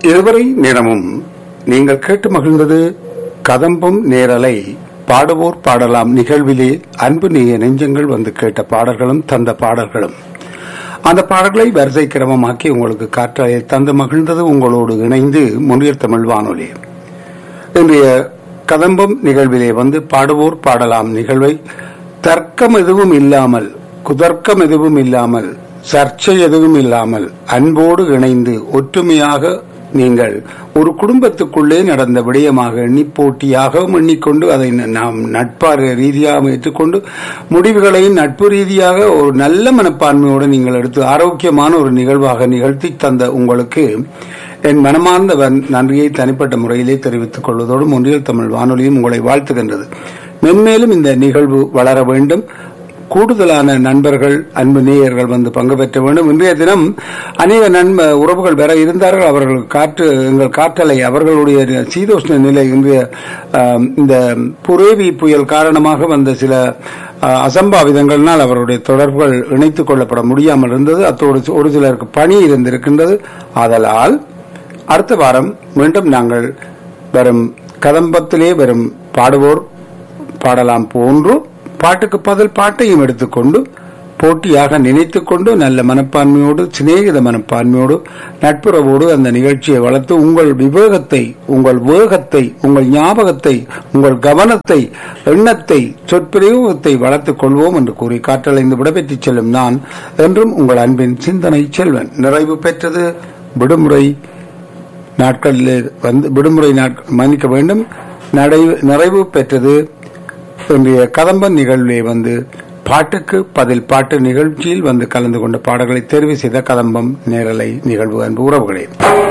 இதுவரை நேரமும் நீங்கள் கேட்டு மகிழ்ந்தது கதம்பம் நேரலை பாடுவோர் பாடலாம் நிகழ்விலே அன்பு நேய நெஞ்சங்கள் வந்து கேட்ட பாடல்களும் தந்த பாடல்களும் அந்த பாடல்களை வரிசை கிரமமாக்கி உங்களுக்கு காற்றாயில் தந்து மகிழ்ந்தது உங்களோடு இணைந்து முன்னியர் தமிழ் வானொலி இன்றைய கதம்பம் நிகழ்விலே வந்து பாடுவோர் பாடலாம் நிகழ்வை தர்க்கம் எதுவும் இல்லாமல் குதர்க்கம் எதுவும் இல்லாமல் சர்ச்சை எதுவும் இல்லாமல் அன்போடு இணைந்து ஒற்றுமையாக நீங்கள் ஒரு குடும்பத்துக்குள்ளே நடந்த விடயமாக எண்ணி போட்டியாகவும் எண்ணிக்கொண்டு அதை நாம் நட்பார ரீதியாக ஏற்றுக்கொண்டு முடிவுகளையும் நட்பு ரீதியாக ஒரு நல்ல மனப்பான்மையோடு நீங்கள் எடுத்து ஆரோக்கியமான ஒரு நிகழ்வாக நிகழ்த்தி தந்த உங்களுக்கு என் மனமார்ந்த நன்றியை தனிப்பட்ட முறையிலே தெரிவித்துக் கொள்வதோடு முன்றியல் தமிழ் வானொலியும் உங்களை வாழ்த்துகின்றது மென்மேலும் இந்த நிகழ்வு வளர வேண்டும் கூடுதலான நண்பர்கள் அன்பு நேயர்கள் வந்து பங்கு பெற்ற வேண்டும் இன்றைய தினம் அநேக நண்ப உறவுகள் பெற இருந்தார்கள் அவர்கள் காற்று எங்கள் காற்றலை அவர்களுடைய சீதோஷ்ண நிலை இன்றைய இந்த புரேவி புயல் காரணமாக வந்த சில அசம்பாவிதங்களால் அவருடைய தொடர்புகள் இணைத்துக் கொள்ளப்பட முடியாமல் இருந்தது அத்தோடு ஒரு சிலருக்கு பணி இருந்திருக்கின்றது ஆதலால் அடுத்த வாரம் மீண்டும் நாங்கள் வரும் கதம்பத்திலே வரும் பாடுவோர் பாடலாம் போன்று பாட்டுக்கு பதில் பாட்டையும் எடுத்துக்கொண்டு போட்டியாக நினைத்துக் கொண்டு நல்ல மனப்பான்மையோடு சிநேகித மனப்பான்மையோடு நட்புறவோடு அந்த நிகழ்ச்சியை வளர்த்து உங்கள் விவேகத்தை உங்கள் வேகத்தை உங்கள் ஞாபகத்தை உங்கள் கவனத்தை எண்ணத்தை சொற்பிரயோகத்தை வளர்த்துக் கொள்வோம் என்று கூறி காற்றலைந்து விடைபெற்று செல்லும் நான் என்றும் உங்கள் அன்பின் சிந்தனை செல்வன் நிறைவு பெற்றது விடுமுறை நாட்களில் வந்து விடுமுறை நாட்கள் மன்னிக்க வேண்டும் நிறைவு பெற்றது இன்றைய கதம்பன் நிகழ்விலே வந்து பாட்டுக்கு பதில் பாட்டு நிகழ்ச்சியில் வந்து கலந்து கொண்ட பாடல்களை தேர்வு செய்த கதம்பம் நேரலை நிகழ்வு அன்பு உறவுகளே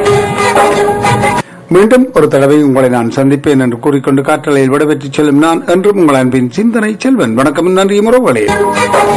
மீண்டும் ஒரு தடவை உங்களை நான் சந்திப்பேன் என்று கூறிக்கொண்டு காற்றலையில் விடைபெற்று செல்லும் நான் என்றும் உங்கள் அன்பின் சிந்தனை செல்வன் வணக்கம் நன்றி உறவுகளே